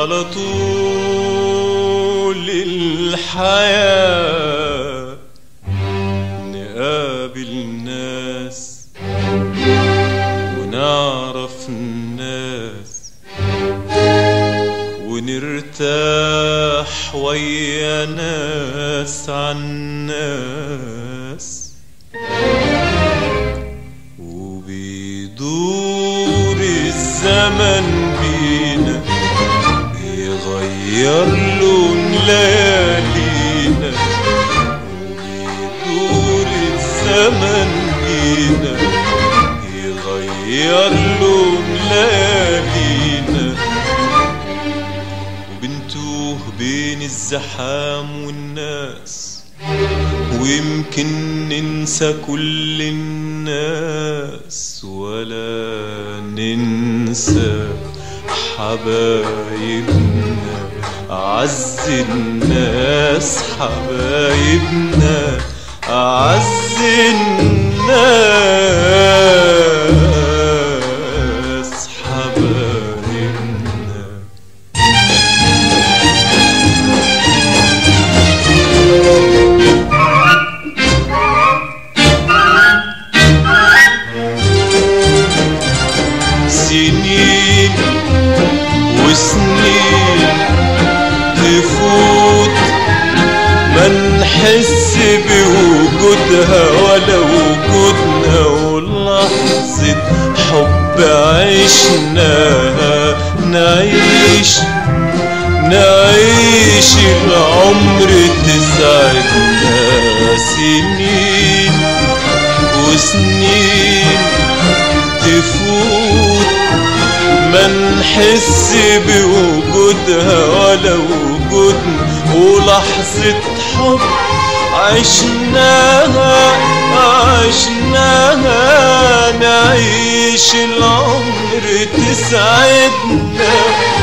على طول الحياة نقابل ناس ونعرف الناس ونرتاح ويا ناس عن ناس وبيدور الزمن بينا يغير لون ليالينا وبيدور الزمن بينا يغير لون ليالينا وبنتوه بين الزحام والناس ويمكن ننسى كل الناس ولا ننسى حبايبنا أعز الناس حبايبنا أعز الناس حبايبنا سنين وسنين تفوت ما نحس بوجودها ولا وجودنا ولحظة حب عشناها نعيش نعيش العمر تسعدنا سنين وسنين تفوت ما نحس بوجودها ولا وجودنا ولحظة حب عشناها عشناها نعيش العمر تسعدنا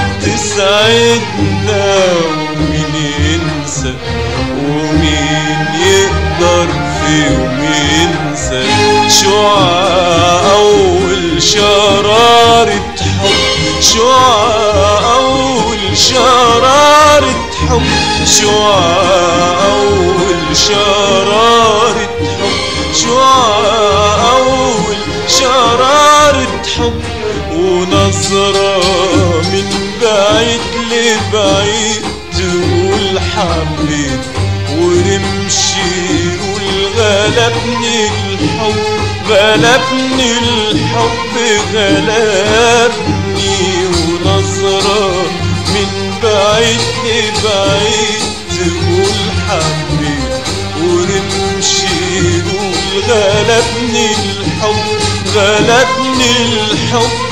تسعدنا ومين ينسى ومين يقدر في يوم ينسى شعاع أول شرارة حب شعاع أول شرارة حب شعاع أول شرارة حب شعاع أول شرارة حب ونظرة من بعيد لبعيد تقول حبيت ورمشي يقول غلبني الحب غلبني الحب غلبني ونظرة من بعيد لبعيد تقول حبيت ورمشي يقول غلبني الحب غلبني الحب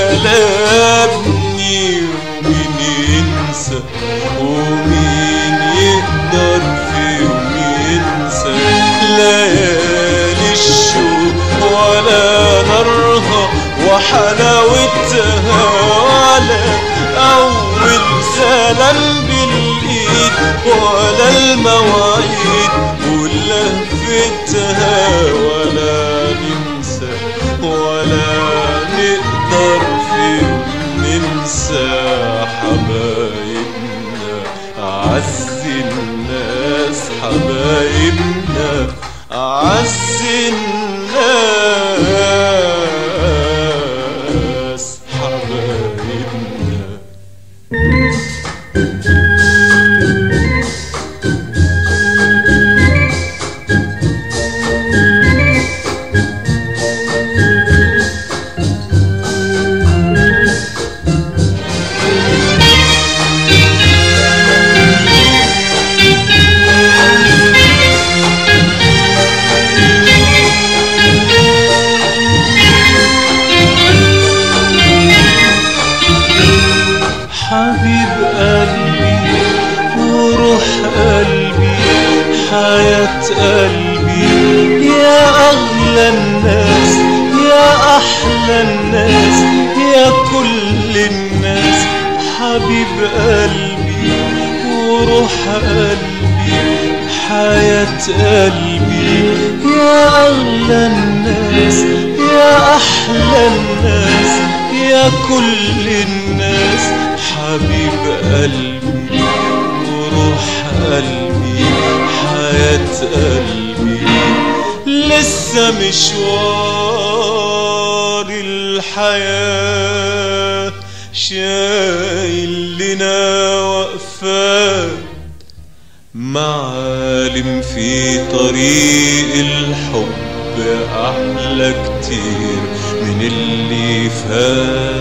غلبني ومين ينسى ومين يقدر في يوم ينسى ليالي الشوق ولا نارها وحلاوتها ولا أول سلام بالإيد ولا المواعيد ولهفتها ولا ننسى ولا نقدر في يوم ننسى حبايبنا أعز الناس حبايبنا أعز الناس حبايبنا حبيب قلبي وروح قلبي حياة قلبي يا أغلى الناس يا أحلى الناس يا كل الناس حبيب قلبي وروح قلبي حياة قلبي يا أغلى الناس يا أحلى الناس يا كل الناس حبيب قلبي وروح قلبي حياة قلبي لسه مشوار الحياة شايل لنا وقفات معالم في طريق الحب أحلى كتير من اللي فات